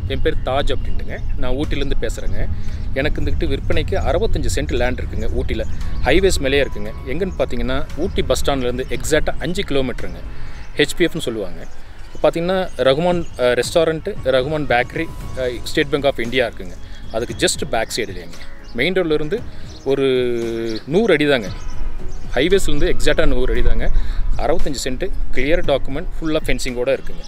என் பேர் தாஜ் அப்படின்ட்டுங்க நான் ஊட்டிலேருந்து பேசுகிறேங்க எனக்கு இருந்துக்கிட்டு விற்பனைக்கு அறுபத்தஞ்சு சென்ட் லேண்ட் இருக்குங்க ஊட்டியில் ஹைவேஸ் மேலேயே இருக்குங்க எங்கன்னு பார்த்தீங்கன்னா ஊட்டி பஸ் ஸ்டாண்ட்லேருந்து எக்ஸாக்டாக அஞ்சு கிலோமீட்டருங்க ஹெச்பிஎஃப்னு சொல்லுவாங்க பார்த்தீங்கன்னா Rahman restaurant Rahman bakery State Bank of India இருக்குங்க அதுக்கு ஜஸ்ட் பேக் சைடு இல்லைங்க மெயின் ரோட்லேருந்து ஒரு நூறு அடி தாங்க ஹைவேஸ்லேருந்து எக்ஸாக்டாக நூறு அடி தாங்க அறுபத்தஞ்சு சென்ட்டு கிளியர் டாக்குமெண்ட் ஃபுல்லாக ஃபென்சிங்கோடு இருக்குங்க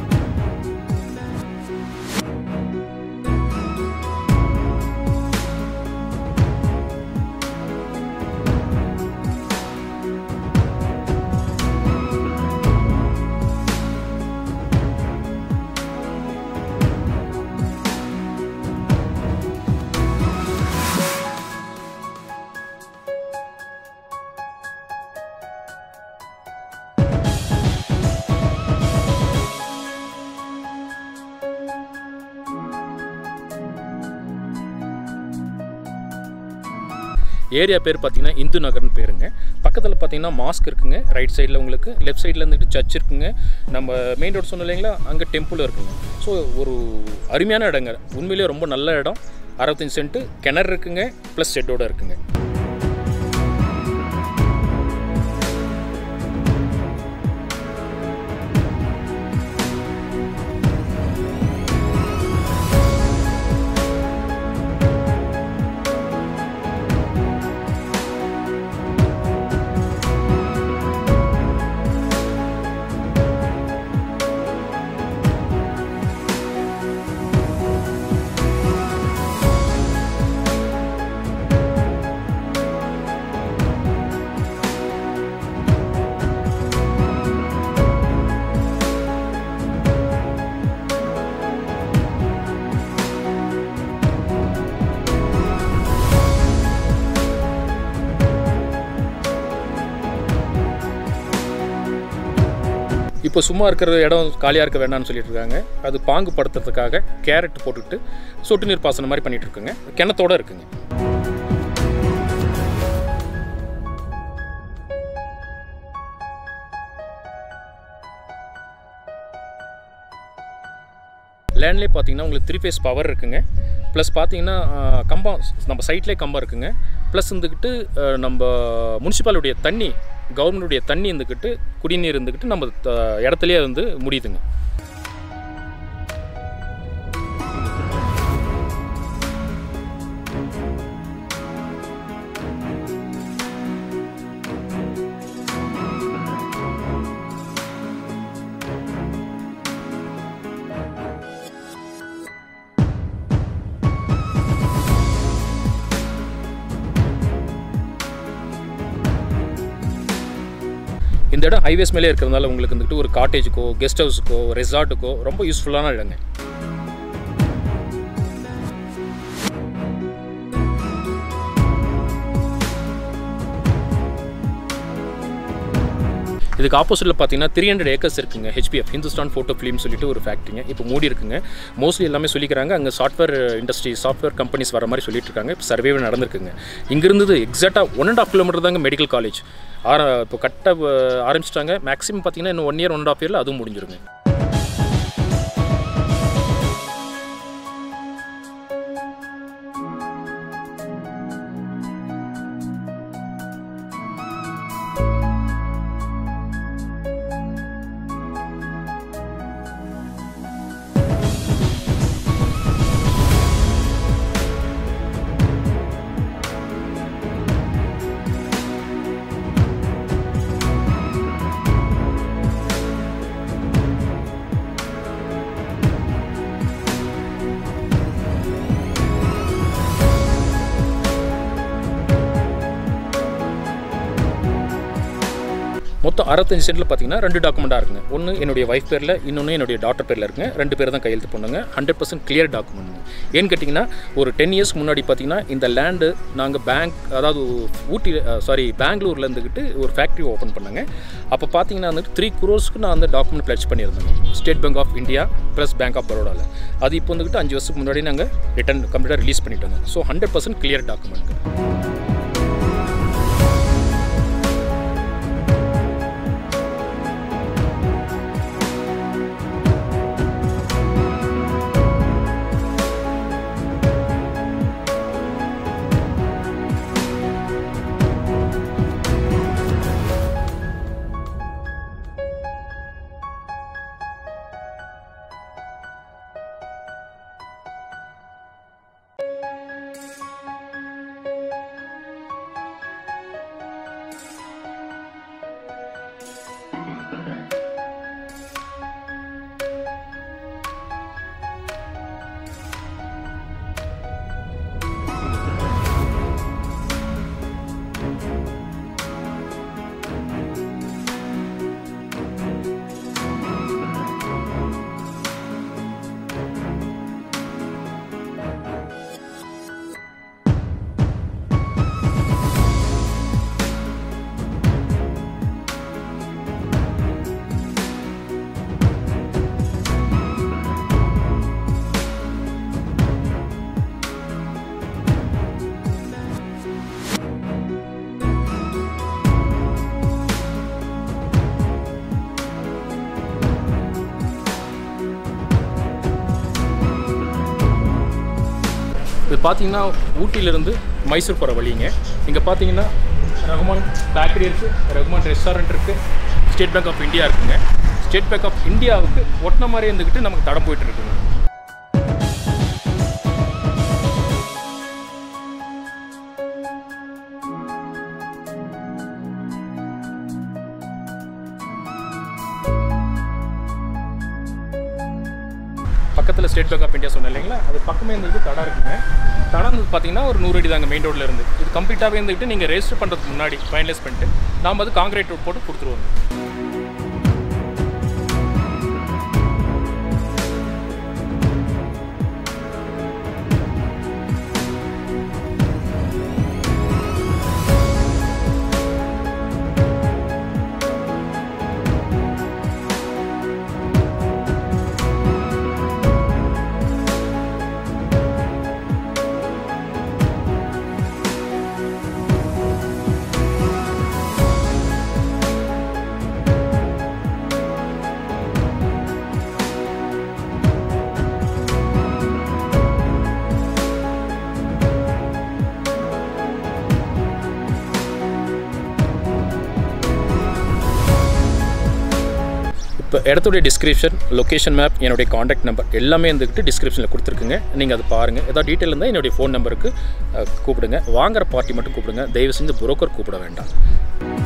ஏரியா பேர் பார்த்தீங்கன்னா இந்து நகர்னு பேருங்க பக்கத்தில் பார்த்தீங்கன்னா மாஸ்க் இருக்குங்க ரைட் சைடில் உங்களுக்கு லெஃப்ட் சைடில் இருந்துட்டு சர்ச் இருக்குங்க நம்ம மெயின் ரோடு சொன்னோம் இல்லைங்களா அங்கே டெம்பிள் இருக்குங்க ஸோ ஒரு அருமையான இடங்க உண்மையிலேயே ரொம்ப நல்ல இடம் அறுபத்தஞ்சு சென்ட்டு கிணறு இருக்குங்க ப்ளஸ் ஷெட்டோட இருக்குங்க இப்போ சும்மா இருக்கிற இடம் காலியாக இருக்க வேண்டாம்னு சொல்லிட்டு இருக்காங்க அது பாங்கு படுத்துறதுக்காக கேரட் போட்டுட்டு சொட்டு நீர் பாசனம் மாதிரி பண்ணிட்டு இருக்குங்க கிணத்தோட இருக்குங்க லேண்ட்லேயே பார்த்தீங்கன்னா உங்களுக்கு த்ரீ ஃபேஸ் பவர் இருக்குங்க ப்ளஸ் பார்த்தீங்கன்னா ஆஹ், கம்பம் நம்ம சைட்லேயே கம்பம் இருக்குங்க ப்ளஸ் இருந்துக்கிட்டு ஆஹ், நம்ம முனிசிபாலிட்டியுடைய தண்ணி கவர்மெண்ட்டுடைய தண்ணி இருந்துக்கிட்டு குடிநீர் இருந்துக்கிட்டு நம்ம த- இடத்துலயே வந்து முடியுதுங்க இந்த இடம் ஹைவேஸ் மேலே இருக்கிறதுனால உங்களுக்கு வந்துட்டு ஒரு காட்டேஜுக்கோ கெஸ்ட் ஹவுஸுக்கோ ரெசார்ட்டுக்கோ ரொம்ப யூஸ்ஃபுல்லான இடங்க இதுக்கு ஆப்போசிட்டில் பார்த்தீங்கன்னா த்ரீ ஹண்ட்ரட் ஏக்கர்ஸ் இருக்குங்க ஹெச்பிஎஃப் ஹிந்துஸ்தான் ஃபோட்டோ ஃபிலிம் சொல்லிட்டு ஒரு ஃபேக்ட்ரிங்க இப்போ மூடி இருக்குங்க மோஸ்ட்லி எல்லாமே சொல்லிக்கிறாங்க அங்கே சாஃப்ட்வேர் இண்டஸ்ட்ரி சாஃப்ட்வேர் கம்பெனிஸ் வர மாதிரி சொல்லிட்டு இருக்காங்க இப்போ சர்வே நடந்திருக்குங்க இங்க இருந்தது எக்ஸாக்டாக ஒன் அண்ட் ஆஃப் கிலோமீட்டர் தாங்க மெடிக்கல் காலேஜ் ஆர இப்போ கட்ட அஹ், ஆரம்பிச்சிட்டாங்க மேக்ஸிமம் பார்த்தீங்கன்னா இன்னும் one year one and half இயரில் அதுவும் முடிஞ்சிருங்க மொத்தம் அறுபத்தஞ்சு சென்டில் பார்த்தீங்கன்னா ரெண்டு டாக்குமெண்ட்டாக இருக்குங்க ஒன்று என்னுடைய ஒய்ஃப் பேரில் இன்னொன்று என்னுடைய டாட்டர் பேரில் இருக்குங்க ரெண்டு பேர் தான் கையெழுத்து பண்ணுங்க ஹண்ட்ரட் பர்சன்ட் கிளியர் டாக்குமெண்ட் ஏன்னு கேட்டிங்கன்னா ஒரு டென் இயர்ஸ்க்கு முன்னாடி பார்த்தீங்கன்னா இந்த லேண்டு நாங்கள் பேங்க் அதாவது ஊட்டி சாரி பெங்களூரில் இருந்துக்கிட்டு ஒரு ஃபேக்ட்ரி ஓப்பன் பண்ணாங்க அப்போ பார்த்தீங்கன்னா வந்துட்டு த்ரீ குரோஸ்க்கு நான் அந்த டாக்குமெண்ட் பிளட்ஜ் பண்ணியிருந்தேங்க State Bank of India plus Bank of பரோடாவில் அது இப்போ வந்துக்கிட்டு அஞ்சு வருஷத்துக்கு முன்னாடி நாங்கள் ரிட்டன் கம்ப்ளீட்டாக ரிலீஸ் பண்ணிட்டோங்க so hundred percent clear document இது பார்த்தீங்கன்னா ஊட்டியிலேருந்து மைசூர் போகிற வழிங்க இங்கே பார்த்தீங்கன்னா ரகுமான் பேக்கரி இருக்குது ரகுமான் ரெஸ்டாரண்ட் இருக்குது ஸ்டேட் பேங்க் ஆஃப் இந்தியா இருக்குங்க ஸ்டேட் பேங்க் ஆஃப் இந்தியாவுக்கு ஒட்டின மாதிரி இருந்துக்கிட்டு நமக்கு தடம் போயிட்டு இருக்குங்க பக்கத்தில் ஸ்டேட் பேங்க் ஆஃப் இந்தியா சொன்னேன் இல்லைங்களா அது பக்கமே இருந்துட்டு தடம் இருக்குங்க தடம் வந்து பார்த்தீங்கன்னா ஒரு நூறு அடி தாங்க மெயின் ரோட்டில் இருந்து இது கம்ப்ளீட்டாகவே இருந்துட்டு நீங்கள் ரெஜிஸ்டர் பண்ணுறதுக்கு முன்னாடி ஃபைனலைஸ் பண்ணிட்டு நாம் அது காங்கிரீட் ரோட் போட்டு கொடுத்துருவோங்க இப்போ இடத்துடைய டிஸ்கிரிப்ஷன் லொக்கேஷன் மேப் என்னுடைய காண்டாக்ட் நம்பர் எல்லாமே இருந்துக்கிட்டு டிஸ்கிரிப்ஷனில் கொடுத்துருக்குங்க நீங்கள் அதை பாருங்கள் ஏதாவது டீட்டெயில் இருந்தால் என்னுடைய ஃபோன் நம்பருக்கு அஹ், கூப்பிடுங்க வாங்குற பார்ட்டி மட்டும் கூப்பிடுங்க தயவு செஞ்சு புரோக்கர் கூப்பிட வேண்டாம்